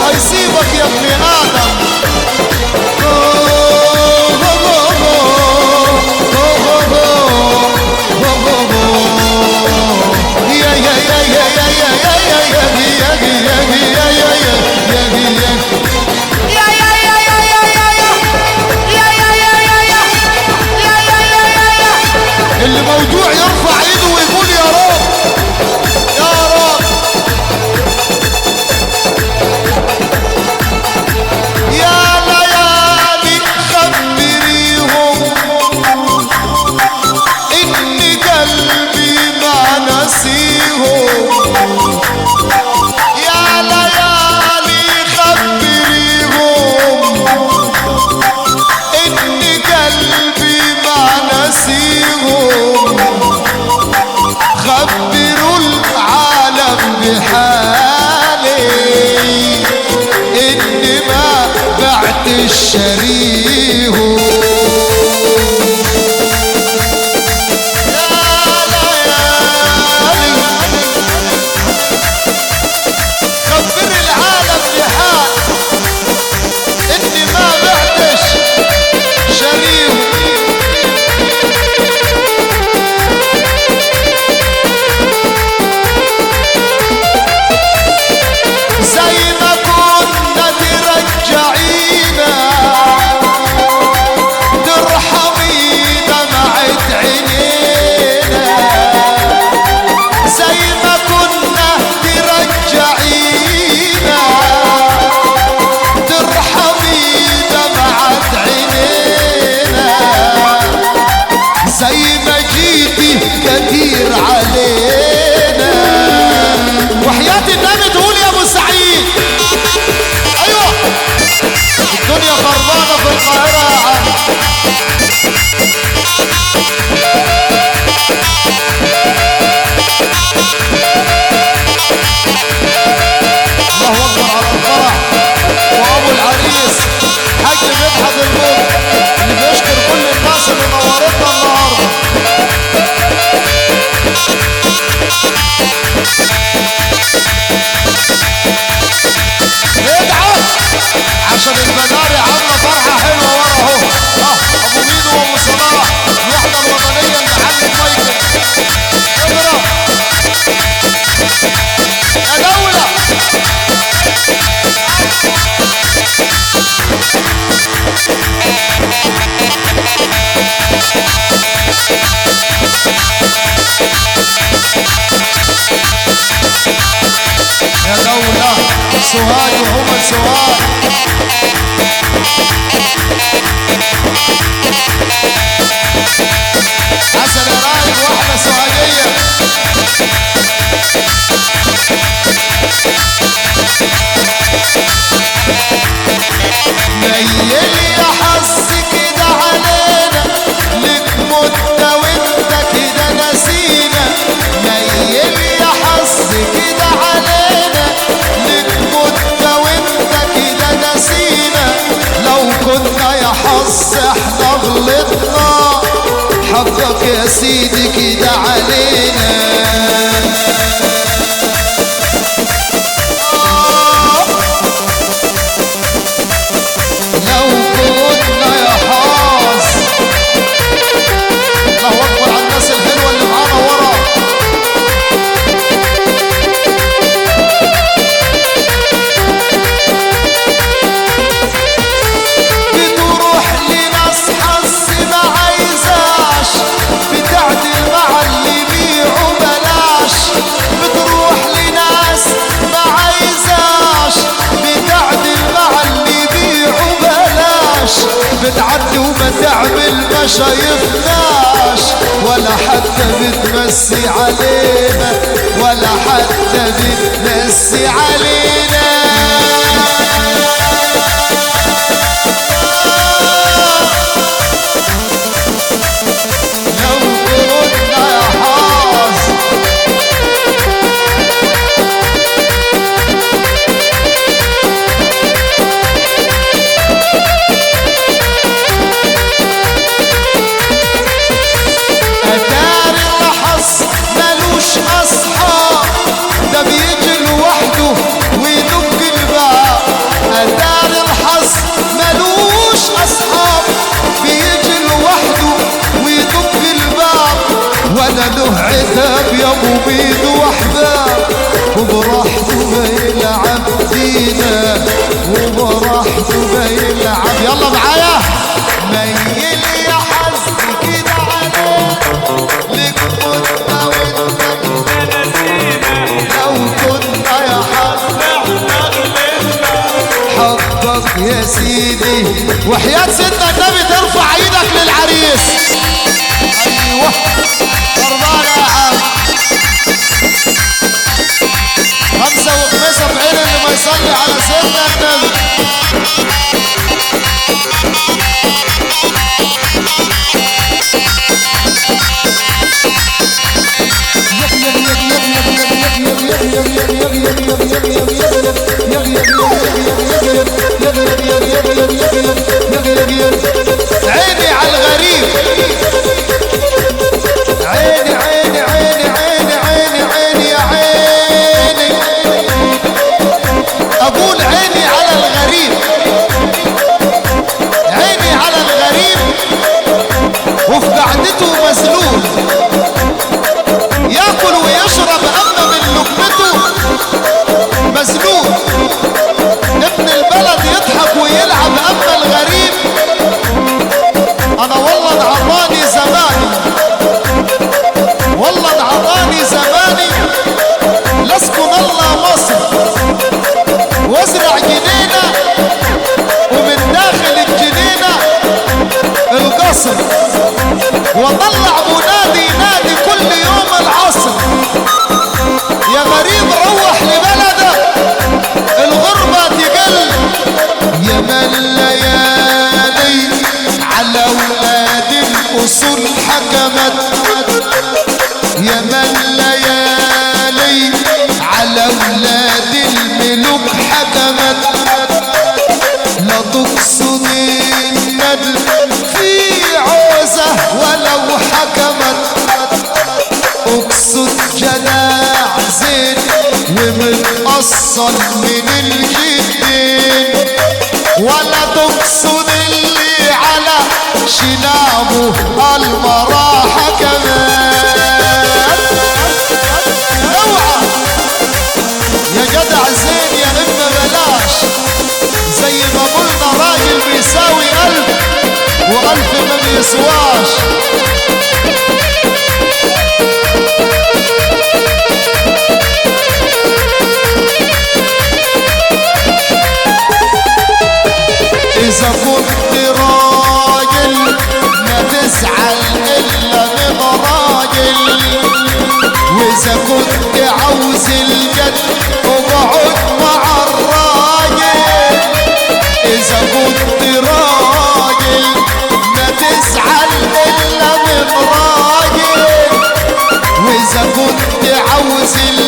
هيسيبك يا ابن ادم يا يا يا يا يا يا يا يا يا يا يا يا يا يا يا يا اللي موجوع يرفع ايده ويقول يا رب يا رب يا ليالي خبريهم ان قلبي ما نسيهم يا ليالي خبريهم ان قلبي ما نسيهم خبروا العالم بحالي اني ما بعت الشريه يا ليالي خبر العالم بحال اني ما بعتش شريه زي ما كنا ترجعينا ترحمي دمعة عينينا زي ما كنا ترجعينا ترحمي دمعة عينينا زي ما جيتي كتير علينا وحياة النبي تقول يا ابو سعيد ايوه الدنيا خربانه في القاهره يا عم الله اكبر على الفرح وابو العريس حاج مدحت الموت اللي بيشكر كل الناس اللي نورتنا النهارده ادعوا عشان البداري عامله فرحه حلوه ورا اهو اه ابو ميدو وابو صلاح الوحده الوطنيه المعلم مايكل اضرب يا دوله يا دولة سوهاج وهم سوهاج حسن يا رايد واحدة سوهاجية ميل يا حظ كده علينا لك مدة وانت كده نسينا ميل يا حظ كده علينا لك مدة وانت كده نسينا لو كنا يا حظ احنا غلطنا حقك يا سيدي كده علينا آه لو كنا يا حظ الله اكبر على الناس الحلوه اللي معانا ورا بتروح لناس حظ ما عايزاش بتعدل مع اللي بيعوا بلاش بتروح لناس ما عايزاش بتعدل مع اللي بيعوا بلاش بتعدي وما تعمل ما شايفناش ولا حتى بتمسي علينا ولا حتى بتمسي علينا لو كنا يا حظ أداري الحظ ملوش أصحاب ده بيجي لوحده يا ابو بيد واحباب وبراحته بيلعب فينا وبراحته بيلعب يلا معايا ميل يا حظ كده عليك لك كنا وانت لو كنا يا حظ حظك يا سيدي وحياة سيدنا النبي ترفع ايدك للعريس ايوه خربانة يا عم خمسة وخمسة في عين اللي ما يصلي على سيدنا النبي عيني على الغريب عيني عيني عيني عيني عيني عيني يا عيني اقول عيني على الغريب عيني على الغريب وفي قعدته مذلول ياكل ويشرب اما من لقمته مذلول ابن البلد يضحك ويلعب اما الغريب انا والله انعطاني زماني والله انعطاني زماني لاسكن الله مصر وازرع جنينه ومن داخل الجنينه القصر واطلع منادي نادي كل يوم العصر يا غريب روح لبلدك الغربة تقل يا من الليالي على أولاد الأصول حكمت يا من الليالي على أولاد الملوك حكمت لا تقصد الندل في عوزة ولو حكمت اقصد جداع زين ومتأصل من الجدين ولا تقصد اللي على شنابه المراحة كمان اوعى يا جدع زين يا اما بلاش زي ما قلنا راجل بيساوي ألف وألف ما بيسواش إذا كنت راجل ما تزعل إلا من راجل وإذا كنت عاوز الجد اقعد مع الراجل إذا كنت راجل ما تزعل إلا من راجل وإذا كنت عاوز